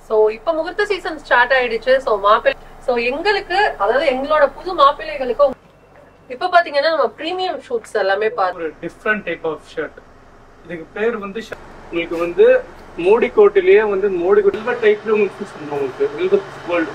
So இப்ப முகூர்த்த season start ஆயிடுச்சு சோ மாப்பிள்ளை சோ எங்களுக்கு அதாவது எங்களோட புது மாப்பிள்ளைகளுக்கு இப்ப பாத்தீங்கன்னா நம்ம பிரீமியம் ஷூட்ஸ் எல்லாமே பாரு ஒரு டிஃப்ரெண்ட் டைப் ஆஃப் ஷர்ட் இதுக்கு பேர் வந்து sh- உங்களுக்கு வந்து மோடி கோட்டிலேயே வந்து மோடி கோட் வில்வெட் டைப்ல உங்களுக்கு யூஸ் பண்ணுவோம் உங்களுக்கு வில்வெட் கோல்டு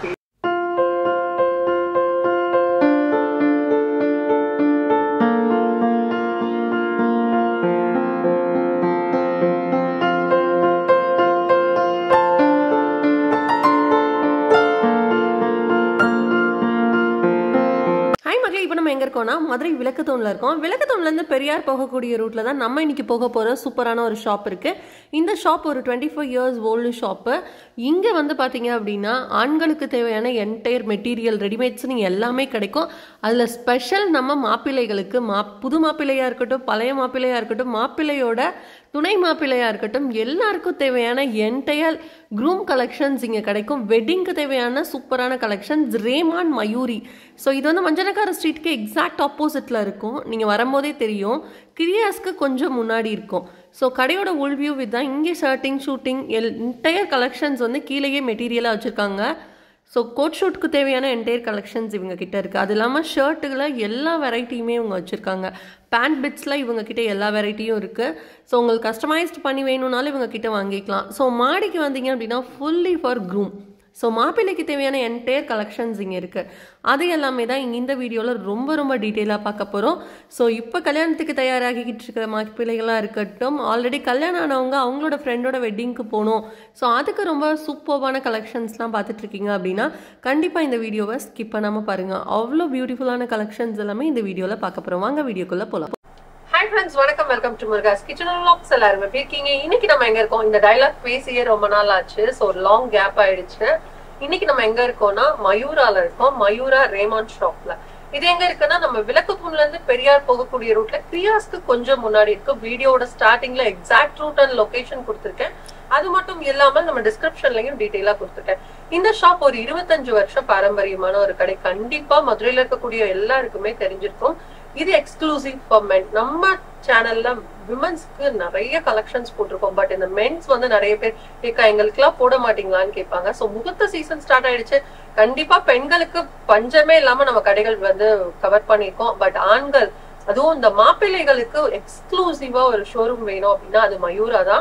ஹாய் மக்களே இப்போ நம்ம எங்க இருக்கோம்னா மதுரை விளக்கத்தூண்ல இருக்கோம் விளக்கத்தூண்ல இருந்து பெரியார் போகக்கூடிய ரூட்ல தான் நம்ம இன்னைக்கு போக போற சூப்பரான ஒரு ஷாப் இருக்கு இந்த ஷாப் ஒரு twenty five years old shop இங்க வந்து பாத்தீங்க அப்படின்னா ஆண்களுக்கு தேவையான என்டையர் மெட்டீரியல் ரெடிமேட்ஸ்னு எல்லாமே கிடைக்கும் அதுல ஸ்பெஷல் நம்ம மாப்பிள்ளைகளுக்கு மா புது மாப்பிள்ளையா இருக்கட்டும் பழைய மாப்பிள்ளையா இருக்கட்டும் மாப்பிள்ளையோட துணை மாப்பிள்ளையா இருக்கட்டும் எல்லாருக்கும் தேவையான என்டையர் க்ரூம் கலெக்ஷன்ஸ் இங்கே கிடைக்கும் வெட்டிங்க்கு தேவையான சூப்பரான கலெக்ஷன்ஸ் ரேமான் மயூரி ஸோ இது வந்து மஞ்சனக்கார ஸ்ட்ரீட்க்கு எக்ஸாக்ட் ஆப்போசிட்டில் இருக்கும் நீங்கள் வரும்போதே தெரியும் கிரியாஸ்க்கு கொஞ்சம் முன்னாடி இருக்கும் ஸோ கடையோட உள் வியூ தான் இங்கே ஷர்ட்டிங் ஷூட்டிங் எல் என்டையர் கலெக்ஷன்ஸ் வந்து கீழேயே மெட்டீரியலாக வச்சுருக்காங்க ஸோ கோட் ஷூட்க்கு தேவையான என்டையர் கலெக்ஷன்ஸ் இவங்க கிட்ட இருக்குது அது இல்லாமல் ஷர்ட்டுகளை எல்லா வெரைட்டியுமே இவங்க வச்சுருக்காங்க பேண்ட் பிட்ஸில் இவங்க கிட்ட எல்லா வெரைட்டியும் இருக்குது ஸோ உங்களுக்கு கஸ்டமைஸ்ட் பண்ணி வேணும்னாலும் இவங்க கிட்ட வாங்கிக்கலாம் ஸோ மாடிக்கு வந்தீங்க அப்படின்னா ஃபுல்லி ஃபார் க்ரூம் ஸோ மாப்பிள்ளைக்கு தேவையான என்டையர் கலெக்ஷன்ஸ் இங்கே இருக்குது அது எல்லாமே தான் இங்கே இந்த வீடியோவில் ரொம்ப ரொம்ப டீட்டெயிலாக பார்க்க போகிறோம் ஸோ இப்போ கல்யாணத்துக்கு தயாராகிக்கிட்டு இருக்கிற மாப்பிள்ளைகளாக இருக்கட்டும் ஆல்ரெடி கல்யாணம் ஆனவங்க அவங்களோட ஃப்ரெண்டோட வெட்டிங்க்கு போகணும் ஸோ அதுக்கு ரொம்ப சூப்பர்வான கலெக்ஷன்ஸ்லாம் பார்த்துட்ருக்கீங்க அப்படின்னா கண்டிப்பாக இந்த வீடியோவை ஸ்கிப் பண்ணாமல் பாருங்கள் அவ்வளோ பியூட்டிஃபுல்லான கலெக்ஷன்ஸ் எல்லாமே இந்த வீடியோவில் பார்க்க போகிறோம் வாங்க வீடியோக்குள்ளே போகலாம் ஹாய் ஃப்ரெண்ட்ஸ் வணக்கம் welcome to Murugas kitchen vlogs எல்லாரும் எப்படி இருக்கீங்க இன்னைக்கு நம்ம எங்க இருக்கோம் இந்த டைலாக் பேசியே ரொம்ப நாள் ஆச்சு ஸோ ஒரு லாங் கேப் ஆயிடுச்சு இன்னைக்கு நம்ம எங்க இருக்கோம்னா மயூரால இருக்கோம் மயூரா ரேமான் ஷாப்ல இது எங்க இருக்குன்னா நம்ம விளக்குத்தூண்ல இருந்து பெரியார் போகக்கூடிய ரூட்ல கிரியாஸ்க்கு கொஞ்சம் முன்னாடி இருக்கு வீடியோட ஸ்டார்டிங்ல எக்ஸாக்ட் ரூட் அண்ட் லொகேஷன் கொடுத்துருக்கேன் அது மட்டும் இல்லாமல் நம்ம டிஸ்கிரிப்ஷன்லயும் டீட்டெயிலா கொடுத்துருக்கேன் இந்த ஷாப் ஒரு இருபத்தஞ்சு வருஷம் பாரம்பரியமான ஒரு கடை கண்டிப்பா மதுரையில இருக்கக்கூடிய எல்லாருக்குமே தெரிஞ்சிருக்கும் இது எக்ஸ்க்ளூசிவ் ஃபார் மென் நம்ம சேனல்ல விமன்ஸ்க்கு நிறைய கலெக்ஷன்ஸ் போட்டிருக்கோம் பட் இந்த மென்ஸ் வந்து நிறைய பேர் கேட்கா எங்களுக்கு எல்லாம் போட மாட்டீங்களான்னு கேட்பாங்க சோ முகூர்த்த சீசன் ஸ்டார்ட் ஆயிடுச்சு கண்டிப்பா பெண்களுக்கு பஞ்சமே இல்லாம நம்ம கடைகள் வந்து கவர் பண்ணிருக்கோம் பட் ஆண்கள் அதுவும் இந்த மாப்பிள்ளைகளுக்கு எக்ஸ்க்ளூசிவா ஒரு ஷோரூம் வேணும் அப்படின்னா அது மயூரா தான்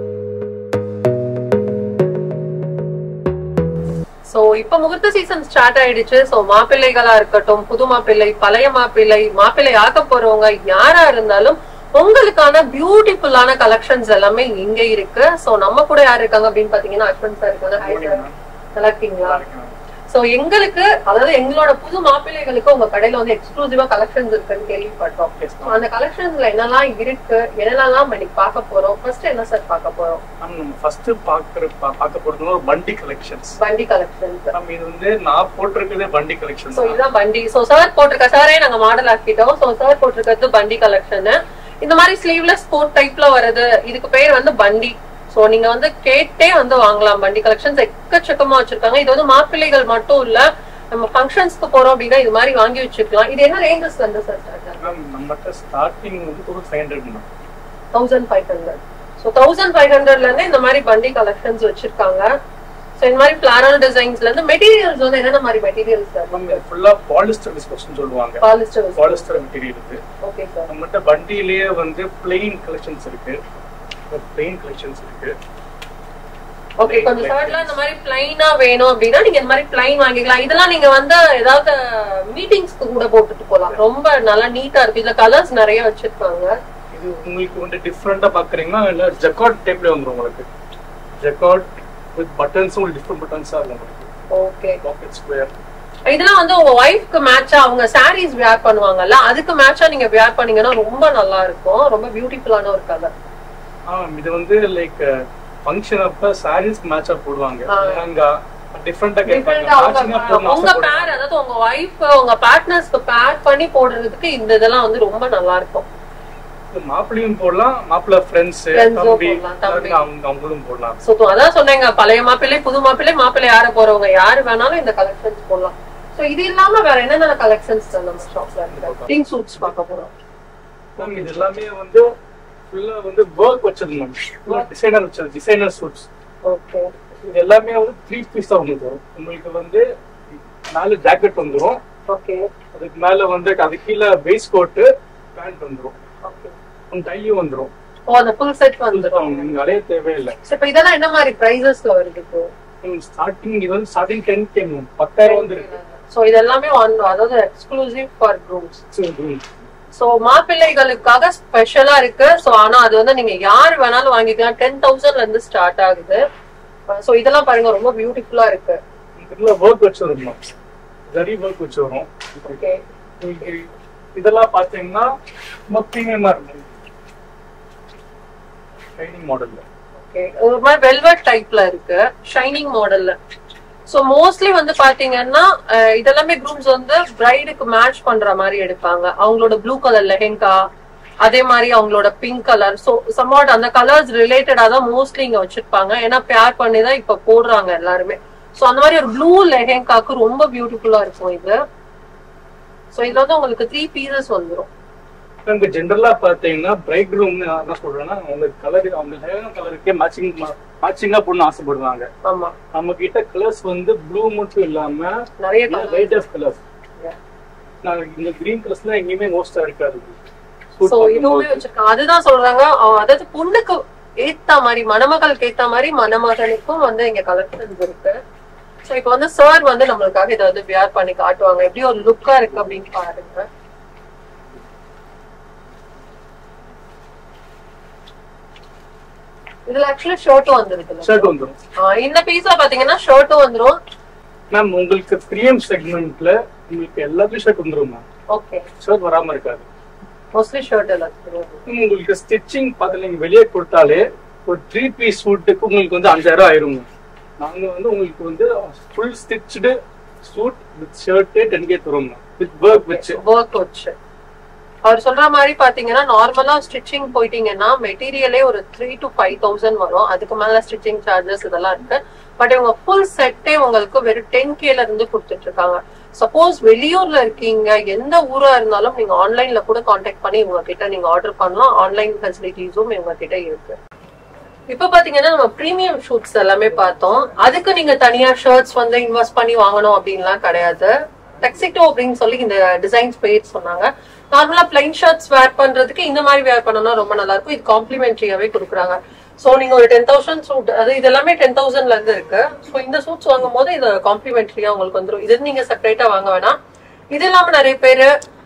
சோ இப்ப முகூர்த்த சீசன் ஸ்டார்ட் ஆயிடுச்சு சோ மாப்பிள்ளைகளா இருக்கட்டும் புது மாப்பிள்ளை பழைய மாப்பிள்ளை மாப்பிள்ளை ஆக்க போறவங்க யாரா இருந்தாலும் உங்களுக்கான பியூட்டிஃபுல்லான கலெக்ஷன்ஸ் எல்லாமே இங்க இருக்கு சோ நம்ம கூட யார் இருக்காங்க அப்படின்னு பாத்தீங்கன்னா அஸ்வந்த் சார் இருக்காங்க Hi sir. நல்லா இருக்கீங்களா சோ எங்களுக்கு அதாவது எங்களோட புது மாப்பிள்ளைகளுக்கு உங்க கடையில வந்து எக்ஸ்க்ளூசிவா கலெக்ஷன்ஸ் இருக்குன்னு கேள்விப்பட்டோம் Yes, So, அந்த கலெக்ஷன்ஸ்ல என்னெல்லாம் இருக்கு என்னெல்லாம் இன்னைக்கு பார்க்க போறோம் ஃபர்ஸ்ட் என்ன சார் பார்க்க போறோம் மேம் நம்ம ஃபர்ஸ்ட் பாக்குற பா- பார்க்க போறது ஒரு பண்டி கலெக்ஷன்ஸ் வண்டி கலெக்ஷன்ஸ் நம்ம இது வந்து நான் போட்டிருக்கிறதே பண்டி கலெக்ஷன் சோ இதுதான் பண்டி சோ சார் போட்டிருக்க சாரே நாங்க மாடல் ஆக்கிட்டோம் சோ சார் போட்டிருக்கிறது பண்டி கலெக்ஷன் இந்த மாதிரி ஸ்லீவ்லெஸ் கோட் டைப்ல வருது இதுக்கு பேர் வந்து பண்டி சோ நீங்க வந்து கேட்டே வந்து வாங்கலாம் பண்டி கலெக்ஷன்ஸ் எக்கச்சக்கமா வச்சிருக்காங்க இது வந்து மாப்பிள்ளைகள் மட்டும் இல்ல நம்ம ஃபங்க்ஷன்ஸ்க்கு போறோம் அப்படின்னா இது மாதிரி வாங்கி வச்சுக்கலாம் இது என்ன ரேஞ்சஸ் வந்து சார் மேம் நம்மகிட்ட ஸ்டார்டிங் வந்து ஒரு five hundred ma'am thousand five hundred so thousand five ஹண்ட்ரட்ல இருந்து இந்த மாதிரி பண்டி கலெக்ஷன்ஸ் வச்சிருக்காங்க ஸோ இந்த மாதிரி பிளானல் டிசைன்ஸ்ல இருந்து மெட்டீரியல்ஸ் வந்து என்னென்ன மாதிரி மெட்டீரியல்ஸ் சார் மேம் ஃபுல்லா பாலிஸ்டர் டிஸ்கஷன் சொல்லுவாங்க பாலிஸ்டர் பாலிஸ்டர் மெட்டீரியல் இது ஓகே சார் நம்மகிட்ட வண்டியிலேயே வந்து பிளெயின் கலெக்ஷன்ஸ் இருக்கு பிளெயின் கலெக்ஷன்ஸ் இருக்கு ஓகே கொஞ்சம் ஷர்ட்ல இந்த மாதிரி பிளைனா வேணும் அப்படின்னா நீங்க இந்த மாதிரி பிளைன் வாங்கிக்கலாம் இதெல்லாம் நீங்க வந்து ஏதாவது மீட்டிங்ஸ்க்கு கூட போட்டுட்டு போலாம் ரொம்ப நல்லா நீட்டா இருக்கு இதுல கலர்ஸ் நிறைய வச்சிருக்காங்க இது உங்களுக்கு வந்து டிஃப்ரெண்டா பாக்குறீங்கன்னா இல்ல ஜக்காட் டைப்ல வந்துரும் உங்களுக்கு ஜக்காட் வித் பட்டன்ஸும் டிஃப்ரெண்ட் பட்டன்ஸா இருக்கும் உங்களுக்கு ஓகே பாக்கெட் ஸ்கொயர் இதெல்லாம் வந்து உங்க ஒய்ஃப்க்கு மேட்சா அவங்க சாரீஸ் வேர் பண்ணுவாங்கல்ல அதுக்கு மேட்சா நீங்க வேர் பண்ணீங்கன்னா ரொம்ப நல்லா இருக்கும் ரொம்ப பியூட்டிஃபுல்லான ஒரு கலர் ஆ இது வந்து லைக் ஃபங்க்ஷன் அப்ப சாரீஸ்க்கு மேட்சா போடுவாங்க ஆ. லெஹங்கா டிஃப்ரெண்டா கேட்பாங்க டிஃபரெண்டா மேட்சிங்கா உங்க போடணும் உங்க ஆசைப்படுவாங்க. பேர் அதாவது உங்க ஒய்ஃப் உங்க பார்ட்னர்ஸ்க்கு பேர் பண்ணி போடுறதுக்கு இந்த இதெல்லாம் வந்து ரொம்ப நல்லா இருக்கும் இது மாப்பிள்ளையும் போடலாம் மாப்பிள்ளை ஃப்ரெண்ட்ஸ் Friends உம் தம்பி போடலாம், தம்பி. அவங்க அவங்களும் போடலாம் சோ அதான் சொன்னேங்க பழைய மாப்பிள்ளை புது மாப்பிள்ளை மாப்பிள்ளை யார போறவங்க யாரு வேணாலும் இந்த கலெக்ஷன்ஸ் போடலாம் சோ இது இல்லாம வேற என்னென்ன கலெக்ஷன்ஸ் நம்ம ஷாப்ல இருக்கு டீம் சூட்ஸ் பார்க்க போறோம் மேம் இது எல்லாமே வந்து ஃபுல்லா வந்து ஒர்க் வச்சது மேம் டிசைனர் வச்சது டிசைனர் சூட்ஸ் ஓகே இது எல்லாமே வந்து த்ரீ பீஸ் தான் உங்களுக்கு வரும் உங்களுக்கு வந்து நாலு ஜாக்கெட் வந்துரும் ஓகே அதுக்கு மேல வந்து அது கீழே பேஸ் கோட்டு பேண்ட் வந்துரும் ஓகே டையும் வந்துரும் ஓ அந்த ஃபுல் செட் வந்துடும் நீங்க அலைய தேவையில்லை So, இப்ப இதெல்லாம் என்ன மாதிரி பிரைசஸ்ல வருது இப்போ ஸ்டார்டிங் இது வந்து ஸ்டார்டிங் டென் கே பத்தாயிரம் வந்து இருக்கு சோ இது எல்லாமே ஒன் அதாவது எக்ஸ்க்ளூசிவ் ஃபார் க்ரூம்ஸ் சரி, சோ மாப்பிள்ளைகளுக்காக ஸ்பெஷலா இருக்கு சோ ஆனா அது வந்து நீங்க யார் வேணாலும் வாங்கிக்கலாம் டென் தௌசண்ட்ல இருந்து ஸ்டார்ட் ஆகுது சோ இதெல்லாம் பாருங்க ரொம்ப பியூட்டிஃபுல்லா இருக்கு இதுல ஒர்க் வச்சு வரும் ஜரி ஒர்க் வச்சு வரும் ஓகே உங்களுக்கு இதெல்லாம் பாத்தீங்கன்னா ரொம்ப ப்ரீமியமா இருக்கும் ட்ரைனிங் மாடல்ல ஓகே ஒரு மாதிரி வெல்வெட் டைப்ல இருக்கு ஷைனிங் மாடல்ல சோ மோஸ்ட்லி வந்து பாத்தீங்கன்னா அஹ், இதெல்லாமே க்ரூம்ஸ் வந்து பிரைடுக்கு மேட்ச் பண்ற மாதிரி எடுப்பாங்க அவங்களோட ப்ளூ கலர் லெஹெங்கா அதே மாதிரி அவங்களோட பிங்க் கலர் சோ சம்வாட் அந்த கலர்ஸ் ரிலேட்டடா தான் மோஸ்ட்லி இங்க வச்சிருப்பாங்க ஏன்னா பேர் பண்ணி தான் இப்ப போடுறாங்க எல்லாருமே சோ அந்த மாதிரி ஒரு ப்ளூ லெஹெங்காக்கு ரொம்ப பியூட்டிஃபுல்லா இருக்கும் இது சோ இதுல வந்து உங்களுக்கு த்ரீ பீசஸ் வந்துரும் இங்க ஜென்ரலா பாத்தீங்கன்னா பிரைட் ரூம் என்ன சொல்றேன்னா அவங்க கலர் அவங்க ஹேர் கலருக்கே மேட்சிங் மேட்சிங்கா போடணும்னு ஆசைப்படுவாங்க ஆமா நம்ம கிட்ட கலர்ஸ் வந்து ப்ளூ மட்டும் இல்லாம நிறைய கலர் லைட் ஆஃப் கலர்ஸ் நான் இந்த கிரீன் கலர்ஸ்ல எங்கேயுமே மோஸ்டா இருக்காது சோ இதுவுமே வச்சிருக்காங்க அதுதான் சொல்றாங்க அவ- அதாவது பொண்ணுக்கு ஏத்த மாதிரி மணமகளுக்கு ஏத்த மாதிரி மணமகனுக்கும் வந்து இங்க கலெக்ஷன்ஸ் இருக்கு சோ இப்போ வந்து சார் வந்து நம்மளுக்காக இதை வந்து வியர் பண்ணி காட்டுவாங்க எப்படி ஒரு லுக்கா இருக்கு அப்படின்னு பாருங்க இதுல ஆக்சுவலா ஷர்ட்டும் வந்துருக்குல்ல ஷர்ட் வந்துடும் ஆஹ் இந்த பீஸ்ல பாத்தீங்கன்னா ஷர்ட்டும் வந்துரும் மேம் உங்களுக்கு ப்ரீமியம் செக்மெண்ட்ல உங்களுக்கு எல்லாத்துலயும் ஷர்ட் வந்துரும் மேம் ஓகே ஷர்ட் வராம இருக்காது மோஸ்ட்லி ஷர்ட் எல்லாத்துக்கும் உங்களுக்கு ஸ்டிச்சிங் பார்த்து நீங்க வெளியே கொடுத்தாலே ஒரு த்ரீ பீஸ் சூட்டுக்கு உங்களுக்கு வந்து அஞ்சாயிரம் ஆயிருங்க நாங்க வந்து உங்களுக்கு வந்து full stitched suit with shirt ten K தருவோம் வித் ஒர்க் வச்சு ஒர்க் வச்சு அவர் சொல்ற மாதிரி பாத்தீங்கன்னா நார்மலா ஸ்டிச்சிங் போயிட்டீங்கன்னா மெட்டீரியலே ஒரு த்ரீ டு ஃபைவ் தௌசண்ட் வரும் அதுக்கு மேல ஸ்டிச்சிங் சார்ஜஸ் இதெல்லாம் இருக்கு பட் இவங்க ஃபுல் செட்டே உங்களுக்கு வெறும் டென் கேல இருந்து கொடுத்துட்டு இருக்காங்க சப்போஸ் வெளியூர்ல இருக்கீங்க எந்த ஊரா இருந்தாலும் நீங்க ஆன்லைன்ல கூட காண்டாக்ட் பண்ணி இவங்க கிட்ட நீங்க ஆர்டர் பண்ணலாம் ஆன்லைன் ஃபெசிலிட்டிஸும் இவங்க கிட்ட இருக்கு இப்ப பாத்தீங்கன்னா நம்ம பிரீமியம் ஷூட்ஸ் எல்லாமே பார்த்தோம் அதுக்கு நீங்க தனியா ஷர்ட்ஸ் வந்து இன்வெஸ்ட் பண்ணி வாங்கணும் அப்படின்லாம் கிடையாது டெக்ஸிட்டோ அப்படின்னு சொல்லி இந்த டிசைன்ஸ் பேர் சொன்னாங்க நார்மலா பிளைன் ஷர்ட்ஸ் வேர் பண்றதுக்கு இந்த மாதிரி வேர் பண்ணனா ரொம்ப நல்லா இருக்கும் இது காம்ப்ளிமெண்ட்ரியாவே கொடுக்குறாங்க சோ நீங்க ஒரு டென் தௌசண்ட் சூட் அது இது எல்லாமே டென் தௌசண்ட்ல இருந்து இருக்கு சோ இந்த சூட்ஸ் வாங்கும் போது இது காம்ப்ளிமெண்ட்ரியா உங்களுக்கு வந்துரும் இது நீங்க செப்பரேட்டா வாங்க வேணாம் இது இல்லாம நிறைய பேரு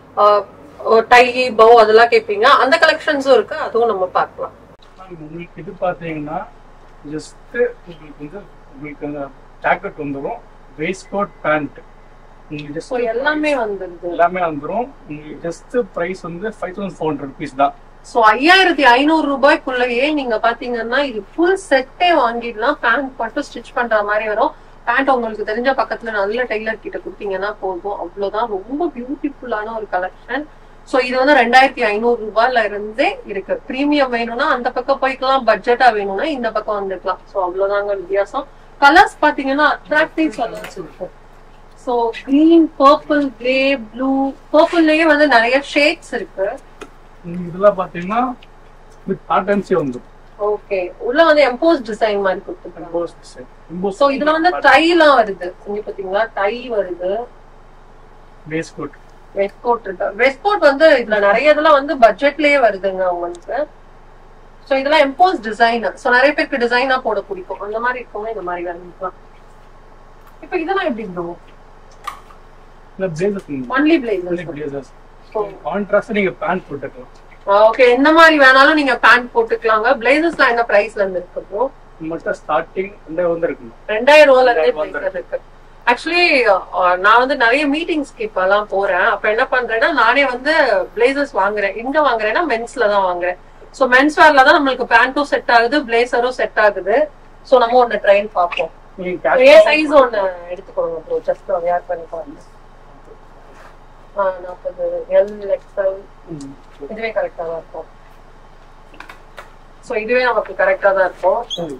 டை பவ் அதெல்லாம் கேட்பீங்க அந்த கலெக்ஷன்ஸும் இருக்கு அதுவும் நம்ம பார்க்கலாம் மேம், உங்களுக்கு இது பாத்தீங்கன்னா ஜஸ்ட் உங்களுக்கு வந்து உங்களுக்கு அந்த ஜாக்கெட் வந்துடும் வேஸ்ட் கோட் பேண்ட் உங்களுக்கு சோ just எல்லாமே வந்துருது எல்லாமே வந்துடும் உங்களுக்கு ஜஸ்ட் பிரைஸ் வந்து five thousand four hundred rupees தான் சோ ஐயாயிரத்தி ஐநூறு ரூபாய்க்குள்ளேயே நீங்க பாத்தீங்கன்னா இது ஃபுல் செட்டே வாங்கிடலாம் பேண்ட் மட்டும் ஸ்டிச் பண்ற மாதிரி வரும் பேண்ட் உங்களுக்கு தெரிஞ்ச பக்கத்துல நல்ல டெய்லர் கிட்ட கொடுத்தீங்கன்னா போதும் அவ்வளவுதான் ரொம்ப பியூட்டிஃபுல்லான ஒரு கலெக்ஷன் சோ இது வந்து ரெண்டாயிரத்தி ஐநூறு ரூபாய்ல இருந்தே இருக்கு பிரீமியம் வேணும்னா அந்த பக்கம் போய்க்கலாம் பட்ஜெட்டா வேணும்னா இந்த பக்கம் வந்துக்கலாம் சோ அவ்வளவுதாங்க வித்தியாசம் கலர்ஸ் பாத்தீங்கன்னா அட்ராக்டிவ் கலர்ஸ் இருக்கும் so green purple grey blue பர்பிள்லயே வந்து நிறைய ஷேட்ஸ் இருக்கு உங்களுக்கு இதெல்லாம் பாத்தீங்கன்னா வித் பேட்டர்ன்ஸே வந்துடும் ஓகே உள்ள வந்து எம்போஸ் டிசைன் மாதிரி கொடுத்துருக்காங்க எம்போஸ் டிசைன் எம்போஸ் சோ இதுல வந்து டை எல்லாம் வருது இங்க பாத்தீங்களா டை வருது பேஸ் கோட் வெஸ்ட் கோட் இருக்கு வெஸ்ட் கோட் வந்து இதுல நிறைய இதெல்லாம் வந்து பட்ஜெட்லயே வருதுங்க உங்களுக்கு சோ இதெல்லாம் எம்போஸ் டிசைன் சோ நிறைய பேருக்கு டிசைனா போட பிடிக்கும் அந்த மாதிரி இருக்கவங்க இந்த மாதிரி வேணும்லாம் இப்ப இதெல்லாம் எப்படி ப்ரோ இல்ல blazers only only blazers blazers contrast நீங்க பேண்ட் போட்டுக்கலாம் ஓகே எந்த மாதிரி வேணாலும் நீங்க பேண்ட் போட்டுக்கலாங்க பிளேசர்ஸ்லாம் என்ன பிரைஸ்ல இருந்து இருக்கு ப்ரோ மட்டும் ஸ்டார்டிங் ரெண்டாயிரம் வந்து இருக்குங்க ரெண்டாயிரம் ரூபாய்ல இருந்தே ரெண்டாயிரம் பிளேசர் இருக்கு ஆக்சுவலி நான் வந்து நிறைய மீட்டிங்ஸ்க்கு இப்ப எல்லாம் போறேன் அப்ப என்ன பண்றேன்னா நானே வந்து பிளேசர்ஸ் வாங்குறேன் எங்க வாங்குறேன்னா மென்ஸ்ல தான் வாங்குறேன் சோ மென்ஸ் வேர்ல தான் நம்மளுக்கு பேண்ட்டும் செட் ஆகுது பிளேசரும் செட் ஆகுது சோ நம்ம ஒன்னு ட்ரைன் பார்ப்போம் நீங்க ஏ cash சைஸ் ஒன்னு எடுத்துக்கோங்க ப்ரோ ஜஸ்ட் வேர் பண்ணி பாருங்க நாற்பது எல் எக்ஸ்எல் ம். இதுவே கரெக்டா தான் இருக்கும் சோ இதுவே நமக்கு கரெக்டா தான் இருக்கும் சரி.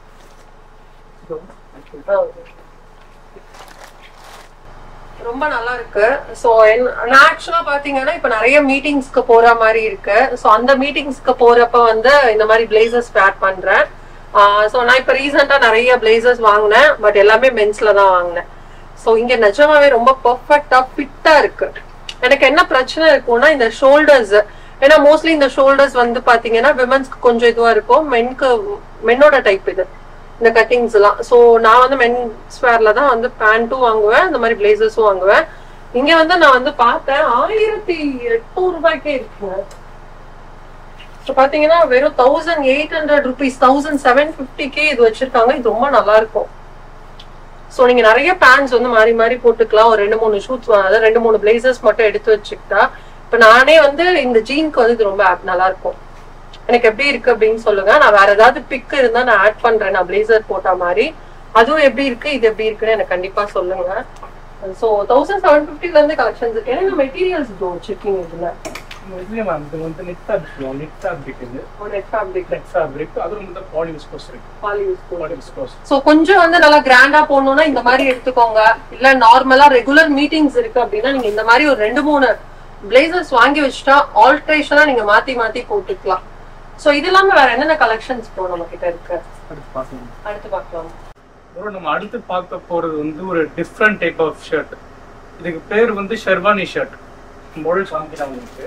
ரொம்ப நல்லா இருக்கு சோ நான் ஆக்சுவலா பாத்தீங்கன்னா இப்ப நிறைய மீட்டிங்ஸ்க்கு போற மாதிரி இருக்கு சோ அந்த மீட்டிங்ஸ்க்கு போறப்ப வந்து இந்த மாதிரி பிளேசர்ஸ் வேர் பண்றேன் ஸோ நான் இப்போ ரீசெண்டாக நிறைய பிளேசர்ஸ் வாங்கினேன் பட் எல்லாமே மென்ஸ்ல தான் வாங்கினேன் ஸோ இங்க நிஜமாவே ரொம்ப பர்ஃபெக்டா ஃபிட்டா இருக்கு எனக்கு என்ன பிரச்சனை இருக்கும்னா இந்த ஷோல்டர்ஸ் ஏன்னா மோஸ்ட்லி இந்த ஷோல்டர்ஸ் வந்து பாத்தீங்கன்னா விமன்ஸ்க்கு கொஞ்சம் இதுவா இருக்கும் மென்க்கு மென்னோட டைப் இது இந்த கட்டிங்ஸ் எல்லாம் ஸோ நான் வந்து மென்ஸ் வேர்ல தான் வந்து பேண்ட்டும் வாங்குவேன் இந்த மாதிரி பிளேசர்ஸும் வாங்குவேன் இங்க வந்து நான் வந்து பார்த்தேன் ஆயிரத்தி எட்நூறு ரூபாய்க்கே இருக்கு ஸோ பாத்தீங்கன்னா வெறும் thousand eight hundred rupees thousand seven ஃபிஃப்டிக்கே இது வச்சிருக்காங்க இது ரொம்ப நல்லா இருக்கும் ஸோ நீங்க நிறைய பேண்ட்ஸ் வந்து மாறி மாறி போட்டுக்கலாம் ஒரு ரெண்டு மூணு ஷூட்ஸ் அதாவது ரெண்டு மூணு பிளேசர்ஸ் மட்டும் எடுத்து வச்சுக்கிட்டா இப்ப நானே வந்து இந்த ஜீனுக்கு வந்து இது ரொம்ப apt- நல்லா இருக்கும் எனக்கு எப்படி இருக்கு அப்படின்னு சொல்லுங்க நான் வேற ஏதாவது பிக் இருந்தா நான் ஆட் பண்றேன் நான் பிளேசர் போட்ட மாதிரி அதுவும் எப்படி இருக்கு இது எப்படி இருக்குன்னு எனக்கு கண்டிப்பா சொல்லுங்க ஸோ தௌசண்ட் செவன் ஃபிஃப்டில இருந்து கலெக்ஷன்ஸ் இருக்கு என்ன மெட்டீரியல்ஸ் ப்ரோ வச்சிருக்கீங்க இதுல இதுலயே மேம் இது வந்து நெட் ஃபேப்ரிக் நெட் ஃபேப்ரிக் இது நெட் ஃபேப்ரிக் நெட் ஃபேப்ரிக் அதுல வந்து பாலி விஸ்கோஸ் இருக்கு poly use poly viscose so கொஞ்சம் வந்து நல்லா கிராண்டா போடணும்னா இந்த மாதிரி எடுத்துக்கோங்க இல்ல நார்மலா ரெகுலர் மீட்டிங்ஸ் இருக்கு அப்படின்னா நீங்க இந்த மாதிரி ஒரு ரெண்டு மூணு பிளேசர்ஸ் வாங்கி வச்சுட்டா ஆல்ட்ரேஷனா நீங்க மாத்தி மாத்தி போட்டுக்கலாம் சோ இது இல்லாம வேற என்னென்ன கலெக்ஷன்ஸ் ப்ரோ நம்ம கிட்ட இருக்கு அடுத்து பார்க்கலாம் அடுத்து பார்க்கலாம் அப்புறம் நம்ம அடுத்து பார்க்க போறது வந்து ஒரு டிஃப்ரெண்ட் டைப் ஆஃப் ஷர்ட் இதுக்கு பேர் வந்து ஷெர்வானி ஷர்ட் மொழல் காமிக்கிறேன் உங்களுக்கு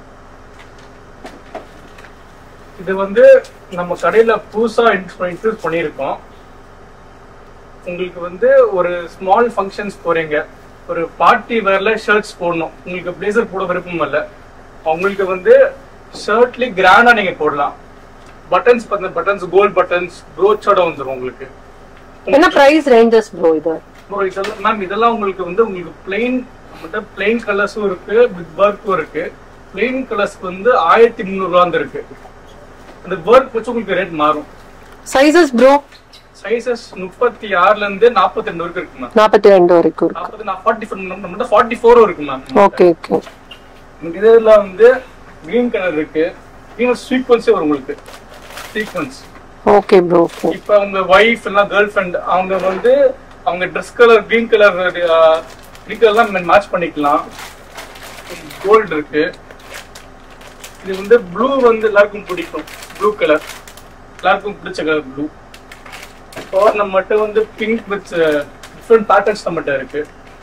இது வந்து நம்ம கடையில புதுசா இன்ட்ரூஸ் பண்ணியிருக்கோம் உங்களுக்கு வந்து ஒரு ஸ்மால் ஃபங்க்ஷன்ஸ் போறீங்க ஒரு பார்ட்டி வேர்ல ஷர்ட்ஸ் போடணும் உங்களுக்கு பிளேசர் போட விருப்பம் இல்ல உங்களுக்கு வந்து ஷர்ட்லயே கிராண்டா நீங்க போடலாம் பட்டன்ஸ் பார்த்த பட்டன்ஸ் கோல்ட் பட்டன்ஸ் ப்ரோச்சோட வந்துடும் உங்களுக்கு என்ன பிரைஸ் ரேஞ்சஸ் ப்ரோ இது ப்ரோ இதெல்லாம் மேம் இதெல்லாம் உங்களுக்கு வந்து உங்களுக்கு பிளெயின் நம்மகிட்ட பிளெயின் கலர்ஸும் இருக்கு வித் ஒர்க்கும் இருக்கு பிளெயின் கலர்ஸ்க்கு வந்து ஆயிரத்தி முந்நூறுவா இருக்கு அந்த ஒர்க் வச்சு உங்களுக்கு ரேட் மாறும் சைசஸ் ப்ரோ சைசஸ் முப்பத்தி ஆறுல இருந்து நாற்பத்தி ரெண்டு வரைக்கும் இருக்கு மேம் நாற்பத்தி ரெண்டு வரைக்கும் இருக்கு நாற்பது நான் ஃபார்ட்டி ஃபோர் நம்மகிட்ட ஃபார்ட்டி ஃபோரும் இருக்கு மேம் ஓகே ஓகே உங்களுக்கு இதுல வந்து கிரீன் கலர் இருக்கு கிரீன் சீக்வன்ஸே வரும் உங்களுக்கு சீக்வன்ஸ் ஓகே ப்ரோ ஓகே இப்ப உங்க ஒய்ஃப் எல்லாம் கேர்ள் ஃப்ரெண்ட் அவங்க வந்து அவங்க dress colour green colour green கலர்லாம் மேட்ச் பண்ணிக்கலாம் கோல்டு இருக்கு இது வந்து ப்ளூ வந்து எல்லாருக்கும் பிடிக்கும் ப்ளூ கலர் எல்லாருக்கும் பிடிச்ச கலர் ப்ளூ நம்மகிட்ட வந்து பிங்க் வித் டிஃப்ரெண்ட் பேட்டர்ன்ஸ் நம்மகிட்ட இருக்கு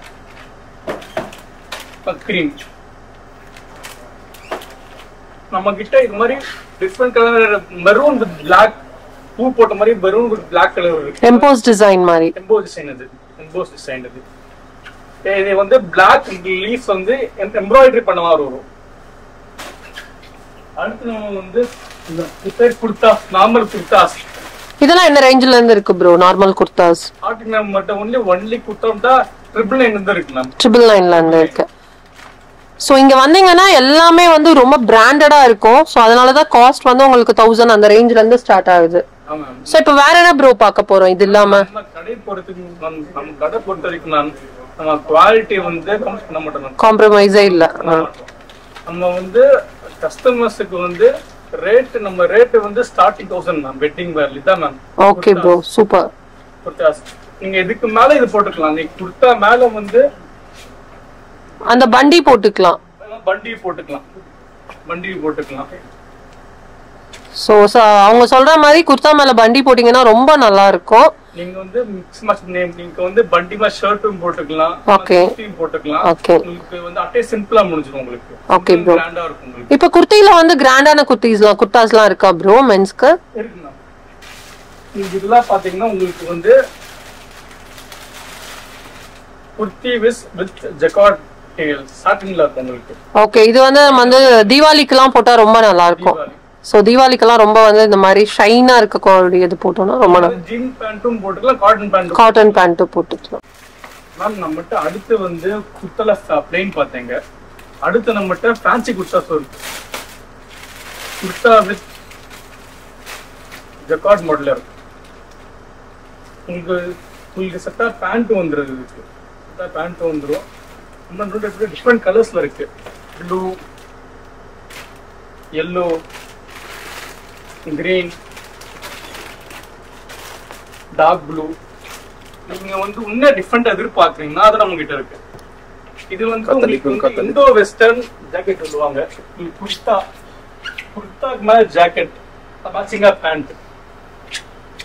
கிரீம் நம்ம கிட்ட இது மாதிரி different colour maroon with black பூ போட்ட மாதிரி மெரூன் வித் பிளாக் கலர் இருக்கு எம்போஸ் டிசைன் மாதிரி எம்போஸ் டிசைன் இது எம்போஸ் டிசைன் இது ஏ, இது வந்து பிளாக் லீஃப் வந்து எம்ப்ராய்டரி பண்ண மாதிரி வரும் அடுத்து நம்ம வந்து இந்த இது பேர் குர்தா நார்மல் குர்தாஸ் இதெல்லாம் என்ன ரேஞ்சில இருந்து இருக்கு ப்ரோ நார்மல் குர்தாஸ் ஆர்டிக் நம்ம மட்டும் only only kurta triple nine வந்து இருக்கு மேம் ட்ரிபிள் நைன்ல இருந்து இருக்கு ஸோ இங்க வந்தீங்கன்னா எல்லாமே வந்து ரொம்ப பிராண்டடா இருக்கும் ஸோ அதனாலதான் காஸ்ட் வந்து உங்களுக்கு தௌசண்ட் அந்த ரேஞ்ச்ல இருந்து ஸ்டார்ட் ஆகுது ஆமா ஸோ இப்போ வேற என்ன ப்ரோ பார்க்க போறோம் இது இல்லாம நம்ம கடை பொறுத்துக்கு நம்ம நம்ம கடை பொறுத்த வரைக்கும் மேம் நம்ம குவாலிட்டி வந்து கம்ஸ் பண்ண மாட்டோம் மேம் காம்ப்ரமைஸே இல்ல ஆ. நம்ம வந்து கஸ்டமர்ஸுக்கு வந்து ரேட் நம்ம ரேட் வந்து starting thousand ma'am wedding wear இதான் ma'am okay bro super kurtas நீங்க இதுக்கு மேல இது போட்டுக்கலாம் நீங்க குர்தா மேல வந்து அந்த பண்டி போட்டுக்கலாம் பண்டி போட்டுக்கலாம் பண்டி போட்டுக்கலாம் ஸோ அவங்க சொல்ற மாதிரி குர்தா மேல பண்டி போட்டீங்கன்னா ரொம்ப நல்லா இருக்கும் நீங்க வந்து மிக்ஸ் மேட்ச் நேம் நீங்க வந்து பண்டிமா ஷர்ட்டும் போட்டுக்கலாம் Okay. குர்த்தியும் போட்டுக்கலாம் ஓகே உங்களுக்கு வந்து அட்டே சிம்பிளா முடிஞ்சிடும் உங்களுக்கு Okay, bro. கிராண்டா இருக்கும் உங்களுக்கு இப்போ குர்த்தில வந்து கிராண்டான குர்த்திஸ்லாம் குர்தாஸ்லாம் இருக்கா ப்ரோ மென்ஸ்க்கு இருக்குண்ணா நீங்க இதெல்லாம் பாத்தீங்கன்னா உங்களுக்கு வந்து குர்த்தி விஸ் வித் ஜெகார்ட் டேல் சாட்டின்ல இருக்கும் உங்களுக்கு ஓகே இது வந்து நம்ம வந்து தீபாவளிக்குலாம் போட்டா ரொம்ப நல்லா இருக்கும் தீபாவளி. ஸோ தீபாவளிக்கெல்லாம் ரொம்ப வந்து இந்த மாதிரி ஷைனா இருக்கக்கூடிய இது போட்டோம்னா ரொம்ப நல்லா ஜீன் பேண்ட்டும் போட்டுக்கலாம் காட்டன் பேண்ட்டும் காட்டன் பேண்ட் போட்டுக்கலாம் மேம் நம்மகிட்ட அடுத்து வந்து குத்தல பிளெயின் பார்த்தேங்க அடுத்து நம்மகிட்ட ஃபேன்சி குர்தாஸ் இருக்கு குர்தா வித் ஜக்கார்ட் மாடல் இருக்கு உங்களுக்கு உங்களுக்கு செட்டா பேண்ட் வந்துருது இருக்கு செட்டா பேண்ட் வந்துரும் நம்ம டிஃப்ரெண்ட் கலர்ஸ்ல இருக்கு blue yellow green dark blue நீங்க வந்து இன்னும் டிஃப்ரெண்ட் எதிர்பார்க்கறீங்கன்னா அது நம்ம கிட்ட இருக்கு இது வந்து உங்களுக்கு வந்து இந்தோ வெஸ்டர்ன் ஜாக்கெட் சொல்லுவாங்க இது குர்தா குர்தாக்கு மேல ஜாக்கெட் மேட்சிங்கா பேண்ட்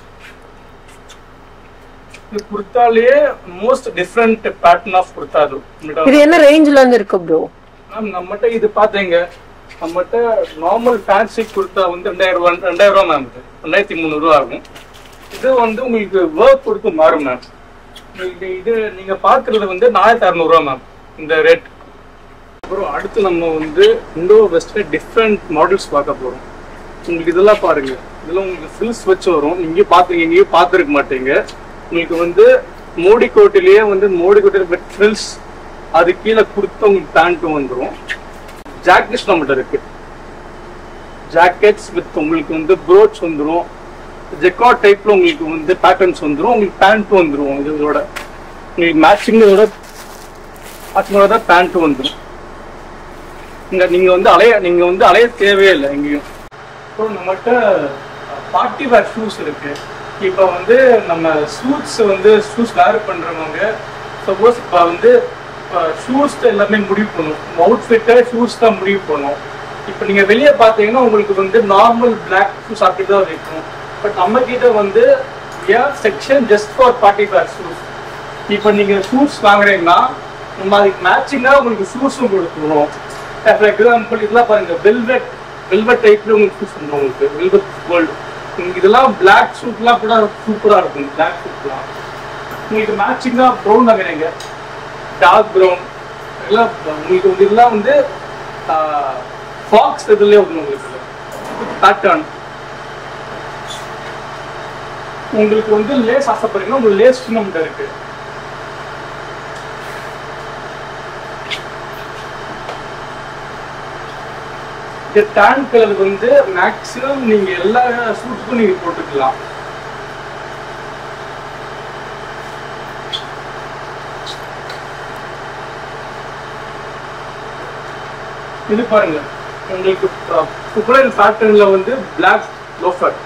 இது குர்த்தாலே most different pattern of kurta அது இது என்ன ரேஞ்ச்ல இருந்து இருக்கு ப்ரோ மேம் நம்மகிட்ட இது பாத்தீங்க நம்மகிட்ட நார்மல் ஃபேன்சி குர்த்தா வந்து ரெண்டாயிரம் ரூபா ரெண்டாயிரம் ரூபா மேம் இது ரெண்டாயிரத்தி முந்நூறு ரூபா ஆகும் இது வந்து உங்களுக்கு ஒர்க் கொடுத்து மாறும் மேம் இது இது நீங்க பாக்குறது வந்து நாலாயிரத்தி அறுநூறுவா மேம் இந்த ரேட் அப்புறம் அடுத்து நம்ம வந்து இண்டோ வெஸ்ட்ல டிஃப்ரெண்ட் மாடல்ஸ் பார்க்க போறோம் உங்களுக்கு இதெல்லாம் பாருங்க இதெல்லாம் உங்களுக்கு ஃபில்ஸ் வச்சு வரும் நீங்க பாத்துங்க எங்கேயும் பார்த்துருக்க மாட்டீங்க உங்களுக்கு வந்து மோடி கோட்டிலேயே வந்து மோடி கோட்டில் வித் ஃபில்ஸ் அது கீழே கொடுத்து உங்களுக்கு பேண்ட்டும் வந்துடும் ஜாக்கெட்ஸ் நம்மகிட்ட இருக்கு ஜாக்கெட்ஸ் வித் உங்களுக்கு வந்து ப்ரோச் வந்துடும் ஜெக்காட் டைப்ல உங்களுக்கு வந்து பேட்டர்ன்ஸ் வந்துடும் உங்களுக்கு பேண்ட்டும் வந்துடும் இதோட உங்களுக்கு மேட்சிங் இதோட மேட்சிங்கோட தான் பேண்ட்டும் வந்துடும் இங்க நீங்க வந்து அலைய நீங்க வந்து அலைய தேவையே இல்லை எங்கேயும் அப்புறம் நம்மகிட்ட பார்ட்டி வேர் ஷூஸ் இருக்கு இப்போ வந்து நம்ம ஷூட்ஸ் வந்து ஷூஸ் வேர் பண்றவங்க சப்போஸ் இப்போ வந்து ஷூஸ் எல்லாமே முடிவு பண்ணும் அவுட்ஃபிட்டை ஷூஸ் தான் முடிவு பண்ணும் இப்போ நீங்க வெளியே பார்த்தீங்கன்னா உங்களுக்கு வந்து நார்மல் பிளாக் ஷூஸ் அப்படி தான் இருக்கும் பட் நம்ம கிட்ட வந்து section just for party wear shoes இப்போ நீங்க ஷூஸ் வாங்குறீங்கன்னா நம்ம அதுக்கு மேட்சிங்காக உங்களுக்கு ஷூஸும் கொடுத்துருவோம் ஃபார் எக்ஸாம்பிள் இதெல்லாம் பாருங்க வெல்வெட் வெல்வெட் டைப்ல உங்களுக்கு ஷூஸ் வந்துடும் உங்களுக்கு வெல்வெட் கோல்டு உங்களுக்கு இதெல்லாம் பிளாக் ஷூட்லாம் கூட சூப்பரா இருக்கும் பிளாக் ஷூட்லாம் உங்களுக்கு மேட்சிங்கா ப்ரௌன் வாங்குறீங்க டார்க் ப்ரௌன் எல்லாம் உங்களுக்கு வந்து இதெல்லாம் வந்து ஃபாக்ஸ் இதுலயே வரும் உங்களுக்கு பேட்டர்ன் உங்களுக்கு வந்து லேஸ் ஆசைப்படுறீங்கன்னா உங்களுக்கு லேஸ் நம்மகிட்ட இருக்கு இந்த டேன் கலர் வந்து மேக்ஸிமம் நீங்க எல்லா சூட்ஸ்க்கும் நீங்க போட்டுக்கலாம் இது பாருங்க உங்களுக்கு புகழன் பேட்டர்ன்ல வந்து black loafer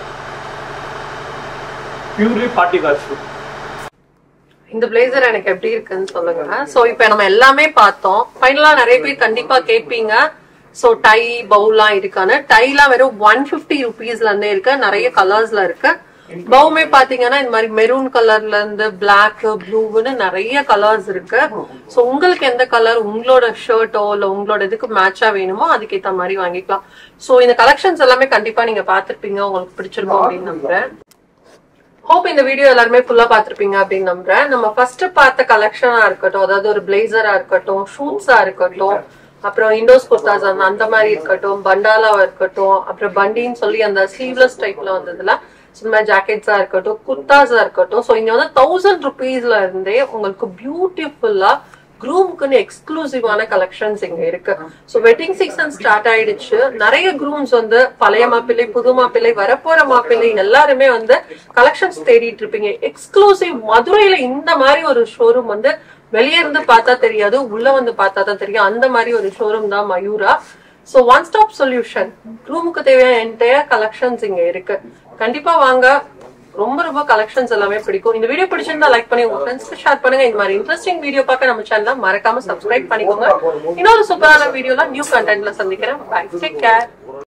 purely party wear shoe இந்த பிளேசர் எனக்கு எப்படி இருக்குன்னு சொல்லுங்க சோ இப்ப நம்ம எல்லாமே பார்த்தோம் ஃபைனலா நிறைய பேர் கண்டிப்பா கேட்பீங்க சோ டை பவுலாம் இருக்கான்னு டைலாம் வெறும் ஒன் பிப்டி ருபீஸ்ல இருந்தே இருக்கு நிறைய கலர்ஸ்ல இருக்கு பவுமே பாத்தீங்கன்னா இந்த மாதிரி மெரூன் கலர்ல இருந்து பிளாக் ப்ளூன்னு நிறைய கலர்ஸ் இருக்கு சோ உங்களுக்கு எந்த கலர் உங்களோட ஷர்ட்டோ இல்ல உங்களோட இதுக்கு மேட்சா வேணுமோ அதுக்கேத்த மாதிரி வாங்கிக்கலாம் சோ இந்த கலெக்ஷன்ஸ் எல்லாமே கண்டிப்பா நீங்க பாத்திருப்பீங்க உங்களுக்கு பிடிச்சிருக்கும் அப்படின்னு நம்புறேன் ஹோப் இந்த வீடியோ எல்லாருமே ஃபுல்லா பாத்திருப்பீங்க அப்படின்னு நம்புறேன் நம்ம ஃபர்ஸ்ட் பார்த்த கலெக்ஷனா இருக்கட்டும் அதாவது ஒரு பிளேசரா இருக்கட்டும் ஷூட்ஸா இருக்கட்டும் அப்புறம் இண்டோஸ் குர்தாஸ் அந்த அந்த மாதிரி இருக்கட்டும் பண்டாலாவா இருக்கட்டும் அப்புறம் பண்டின்னு சொல்லி அந்த ஸ்லீவ்லெஸ் டைப்ல வந்ததுல இந்த மாதிரி ஜாக்கெட்ஸா இருக்கட்டும் குர்தாஸா இருக்கட்டும் ஸோ இங்க வந்து தௌசண்ட் ருபீஸ்ல இருந்தே உங்களுக்கு பியூட்டிஃபுல்லா க்ரூமுக்குன்னு எக்ஸ்க்ளூசிவான கலெக்ஷன்ஸ் இங்க இருக்கு ஸோ வெட்டிங் சீசன் ஸ்டார்ட் ஆயிடுச்சு நிறைய க்ரூம்ஸ் வந்து பழைய மாப்பிள்ளை புது மாப்பிள்ளை வரப்போற மாப்பிள்ளை எல்லாருமே வந்து கலெக்ஷன்ஸ் தேடிட்டு இருப்பீங்க எக்ஸ்க்ளூசிவ் மதுரையில இந்த மாதிரி ஒரு ஷோரூம் வந்து வெளியே இருந்து பார்த்தா தெரியாது உள்ள வந்து பார்த்தா தான் தெரியும் அந்த மாதிரி ஒரு ஷோரூம் தான் Mayura so one stop solution ரூமுக்கு தேவையான என்டையர் கலெக்ஷன்ஸ் இங்க இருக்கு கண்டிப்பா வாங்க ரொம்ப ரொம்ப கலெக்ஷன்ஸ் எல்லாமே பிடிக்கும் இந்த வீடியோ பிடிச்சிருந்தா லைக் பண்ணி உங்க ஃப்ரெண்ட்ஸ்க்கு ஷேர் பண்ணுங்க இந்த மாதிரி இன்ட்ரெஸ்டிங் வீடியோ பார்க்க நம்ம சேனலை மறக்காம சப்ஸ்கிரைப் பண்ணிக்கோங்க இன்னொரு சூப்பரான வீடியோல நியூ கண்டென்ட்ல சந்திக்கிறேன் பை டேக் கேர்